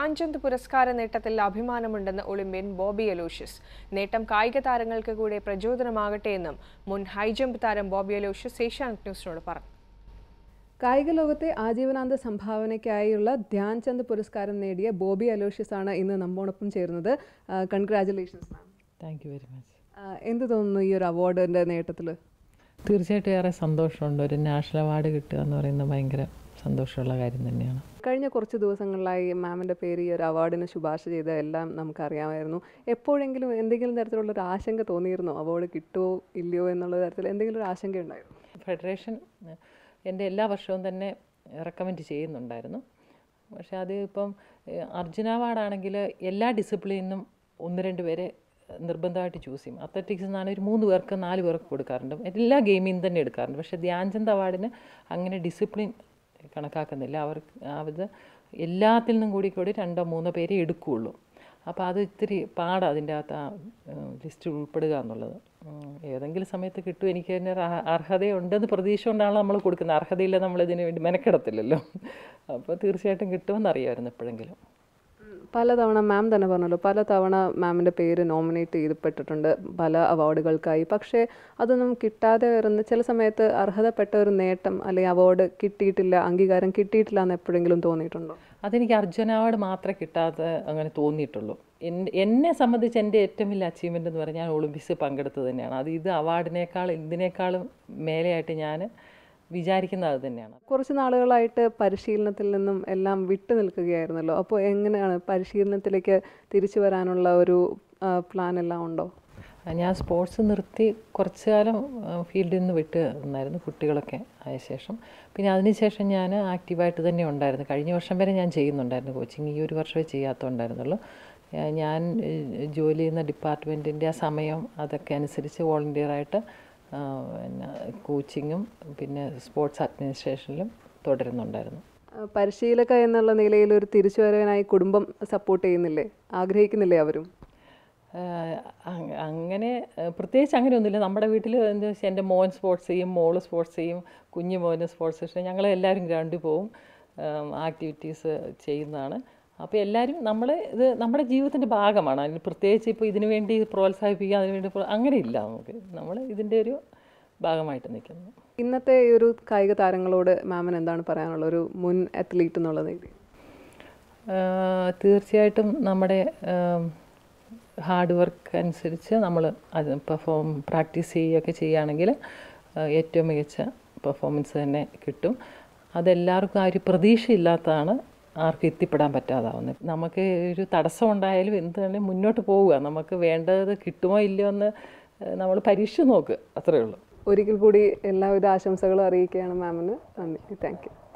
ധ്യാൻചന്ദ് പുരസ്കാര നേട്ടത്തിൽ അഭിമാനമുണ്ടെന്ന് Olympian Bobby Aloysius നേട്ടം കായിക താരങ്ങൾക്ക് കൂടെ പ്രചോദനമാകട്ടെ എന്നും മുൻ ഹൈജമ്പ് താരം ബോബി അലോഷ്യസ് ഏഷ്യാനെറ്റ് ന്യൂസിനോട് പറഞ്ഞു കായിക ലോകത്തെ ആജീവനാന്ത സംഭാവനയ്ക്കായുള്ള ധ്യാൻചന്ദ് പുരസ്കാരം നേടിയ ബോബി അലോഷ്യസ് ആണ് ഇന്ന് നമ്മോടൊപ്പം ചേരുന്നത് congratulations ma'am thank you very much എന്ത് തോന്നുന്നു ഈ ഒരു അവാർഡിൻ്റെ നേട്ടത്തിൽ തീർച്ചയായിട്ടും ഏറെ സന്തോഷമുണ്ട് ഒരു നാഷണൽ അവാർഡ് കിട്ടുക എന്ന് പറയുന്നത് ഭയങ്കര സന്തോഷമുള്ള കാര്യം തന്നെയാണ് കഴിഞ്ഞ കുറച്ച് ദിവസങ്ങളിലായി മാമിൻ്റെ പേര് ഈ ഒരു അവാർഡിന് ശുപാർശ ചെയ്ത എല്ലാം നമുക്കറിയാമായിരുന്നു എപ്പോഴെങ്കിലും എന്തെങ്കിലും തരത്തിലുള്ള ഒരു ആശങ്ക തോന്നിയിരുന്നോ അവാർഡ് കിട്ടുമോ ഇല്ലയോ എന്നുള്ള തരത്തിൽ എന്തെങ്കിലും ഒരു ആശങ്ക ഉണ്ടായിരുന്നു ഫെഡറേഷൻ എൻ്റെ എല്ലാ വർഷവും തന്നെ റെക്കമെൻഡ് ചെയ്യുന്നുണ്ടായിരുന്നു പക്ഷേ അത് ഇപ്പം ഏഹ്, അർജുന അവാർഡാണെങ്കിൽ എല്ലാ ഡിസിപ്ലിനും ഒന്ന് രണ്ട് പേരെ നിർബന്ധമായിട്ട് ചൂസ് ചെയ്യും അത്ലറ്റിക്സ് എന്നാണ് ഒരു മൂന്ന് പേർക്ക് നാല് പേർക്ക് കൊടുക്കാറുണ്ട് എല്ലാ ഗെയിമിൽ നിന്ന് തന്നെ എടുക്കാറുണ്ട് പക്ഷേ ധ്യാൻചന്ദ് അവാർഡിന് അങ്ങനെ ഡിസിപ്ലിൻ കണക്കാക്കുന്നില്ല അവർക്ക് അത് എല്ലാത്തിൽ നിന്നും കൂടി കൂടി രണ്ടോ മൂന്നോ പേരെ എടുക്കുകയുള്ളൂ അപ്പോൾ അത് ഇത്തിരി പാടാണ് അതിൻ്റെ അകത്ത് ആ ലിസ്റ്റിൽ ഉൾപ്പെടുക എന്നുള്ളത് ഉം, ഏതെങ്കിലും സമയത്ത് കിട്ടും എനിക്ക് തന്നെ ഒരു അർഹ- അർഹതയുണ്ടെന്ന് പ്രതീക്ഷ കൊണ്ടാണ് നമ്മൾ കൊടുക്കുന്നത് അർഹതയില്ല നമ്മളിതിന് വേണ്ടി മെനക്കെടത്തില്ലല്ലോ അപ്പോൾ തീർച്ചയായിട്ടും കിട്ടുമെന്ന് അറിയാമായിരുന്നു എപ്പോഴെങ്കിലും പലതവണ മാം തന്നെ പറഞ്ഞല്ലോ പലതവണ മാമിൻ്റെ പേര് നോമിനേറ്റ് ചെയ്യപ്പെട്ടിട്ടുണ്ട് പല അവാർഡുകൾക്കായി പക്ഷേ അതൊന്നും കിട്ടാതെ വരുന്ന ചില സമയത്ത് അർഹതപ്പെട്ട ഒരു നേട്ടം അല്ലെങ്കിൽ അവാർഡ് കിട്ടിയിട്ടില്ല അംഗീകാരം കിട്ടിയിട്ടില്ല എന്ന് എപ്പോഴെങ്കിലും തോന്നിയിട്ടുണ്ടോ അതെനിക്ക് അർജുന അവാർഡ് മാത്രമേ കിട്ടാതെ അങ്ങനെ തോന്നിയിട്ടുള്ളൂ എൻ- എന്നെ സംബന്ധിച്ച് എൻ്റെ ഏറ്റവും വലിയ അച്ചീവ്മെൻ്റ് എന്ന് പറഞ്ഞാൽ ഞാൻ ഒളിമ്പിക്സിൽ പങ്കെടുത്തത് തന്നെയാണ് അത് ഇത് അവാർഡിനേക്കാൾ ഇതിനേക്കാളും മേലെയായിട്ട് ഞാൻ വിചാരിക്കുന്നത് അത് തന്നെയാണ് കുറച്ച് നാളുകളായിട്ട് പരിശീലനത്തിൽ നിന്നും എല്ലാം വിട്ടു നിൽക്കുകയായിരുന്നല്ലോ അപ്പോൾ എങ്ങനെയാണ് പരിശീലനത്തിലേക്ക് തിരിച്ചു വരാനുള്ള ഒരു പ്ലാൻ എല്ലാം ഉണ്ടോ ഞാൻ സ്പോർട്സ് നിർത്തി കുറച്ച് കാലം ഫീൽഡിൽ നിന്ന് വിട്ട് നിന്നായിരുന്നു കുട്ടികളൊക്കെ ആയ ശേഷം പിന്നെ അതിനുശേഷം ഞാൻ ആക്റ്റീവായിട്ട് തന്നെ ഉണ്ടായിരുന്നു കഴിഞ്ഞ വർഷം വരെ ഞാൻ ചെയ്യുന്നുണ്ടായിരുന്നു കോച്ചിങ് ഈ ഒരു വർഷമേ ചെയ്യാത്തതുണ്ടായിരുന്നുള്ളൂ ഏഹ് ഞാൻ ഏഹ് ജോലി ചെയ്യുന്ന ഡിപ്പാർട്ട്മെൻറ്റിൻ്റെ ആ സമയം അതൊക്കെ അനുസരിച്ച് വോളണ്ടിയറായിട്ട് പിന്നെ കോച്ചിങ്ങും പിന്നെ സ്പോർട്സ് അഡ്മിനിസ്ട്രേഷനിലും തുടരുന്നുണ്ടായിരുന്നു ആ, പരിശീലക എന്നുള്ള നിലയിൽ ഒരു തിരിച്ചുവരവിനായി കുടുംബം സപ്പോർട്ട് ചെയ്യുന്നില്ലേ ആഗ്രഹിക്കുന്നില്ലേ അവരും ആഹ് അങ് അങ്ങനെ ആഹ് പ്രത്യേകിച്ച് അങ്ങനെയൊന്നുമില്ല നമ്മുടെ വീട്ടിൽ എന്താ വെച്ചാൽ എൻ്റെ മോൻ സ്പോർട്സ് ചെയ്യും മോള് സ്പോർട്സ് ചെയ്യും കുഞ്ഞു മോന് സ്പോർട്സ് സെഷൻ ഞങ്ങൾ എല്ലാവരും ഗ്രൗണ്ടിൽ പോവും ആക്ടിവിറ്റീസ് ചെയ്യുന്നതാണ് അപ്പോൾ എല്ലാവരും നമ്മൾ ഇത് നമ്മുടെ ജീവിതത്തിൻ്റെ ഭാഗമാണ് അതിന് പ്രത്യേകിച്ച് ഇപ്പോൾ ഇതിനു വേണ്ടി പ്രോത്സാഹിപ്പിക്കുക അതിനു വേണ്ടി പ്രോ- അങ്ങനെയില്ല നമുക്ക് നമ്മൾ ഇതിൻ്റെ ഒരു ഭാഗമായിട്ട് നിൽക്കുന്നു ഇന്നത്തെ ഈ ഒരു കായിക താരങ്ങളോട് മാമിന് എന്താണ് പറയാനുള്ളത് ഒരു മുൻ അത്ലീറ്റ് എന്നുള്ള രീതിയിൽ ആഹ് തീർച്ചയായിട്ടും നമ്മുടെ ഹാർഡ് വർക്ക് അനുസരിച്ച് നമ്മൾ അത് പെർഫോം പ്രാക്ടീസ് ചെയ്യുകയൊക്കെ ചെയ്യുകയാണെങ്കിൽ ആഹ് ഏറ്റവും മികച്ച പെർഫോമൻസ് തന്നെ കിട്ടും അതെല്ലാവർക്കും ആ ഒരു പ്രതീക്ഷയില്ലാത്തതാണ് ആർക്കും എത്തിപ്പെടാൻ പറ്റാതാവുന്നത് നമുക്ക് ഒരു തടസ്സം ഉണ്ടായാലും എന്താണ് മുന്നോട്ട് പോവുക നമുക്ക് വേണ്ടത് കിട്ടുമോ ഇല്ലയോ എന്ന് നമ്മൾ പരീക്ഷ നോക്കുക അത്രയേ ഉള്ളൂ ഒരിക്കൽ കൂടി എല്ലാവിധ ആശംസകളും അറിയിക്കുകയാണ് മാമിന് നന്ദി താങ്ക് യു